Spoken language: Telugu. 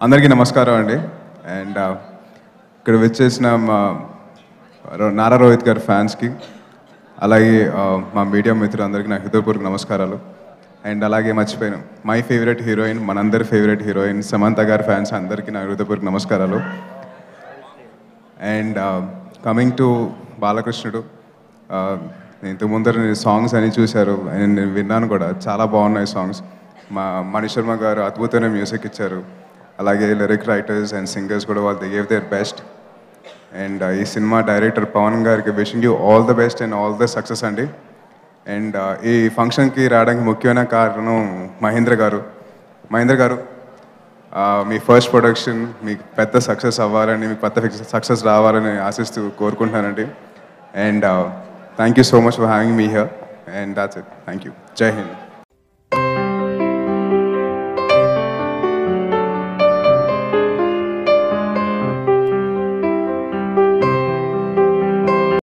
అందరికీ నమస్కారం అండి అండ్ ఇక్కడ వచ్చేసిన మా రో- నారా రోహిత్ గారి ఫ్యాన్స్కి అలాగే ఆ, మా మీడియా మిత్రులందరికీ నా హృదయపూర్వక నమస్కారాలు అండ్ అలాగే మర్చిపోయాను మై ఫేవరెట్ హీరోయిన్ మనందరి ఫేవరెట్ హీరోయిన్ సమంత గారి ఫ్యాన్స్ అందరికీ నా హృదయపూర్వక నమస్కారాలు అండ్ కమింగ్ టు బాలకృష్ణుడు uh, ఇంతకు ముందర నేను సాంగ్స్ అని చూశారు అండ్ నేను విన్నాను కూడా చాలా బాగున్నాయి సాంగ్స్ మా మణి శర్మ గారు అద్భుతమైన మ్యూజిక్ ఇచ్చారు అలాగే లిరిక్ రైటర్స్ అండ్ సింగర్స్ కూడా వాళ్ళు గేవ్ దేర్ బెస్ట్ అండ్ ఈ సినిమా డైరెక్టర్ పవన్ గారికి wishing you all the best and all the success అండి అండ్ ఈ ఫంక్షన్కి రావడానికి ముఖ్యమైన కారణం మహేంద్ర గారు మహేంద్ర గారు ఆ, మీ ఫస్ట్ ప్రొడక్షన్ మీకు పెద్ద సక్సెస్ అవ్వాలని మీకు పెద్ద సక్సెస్ రావాలని ఆశిస్తూ కోరుకుంటున్నానండి and thank you so much for having me here and that's it thank you జై హింద్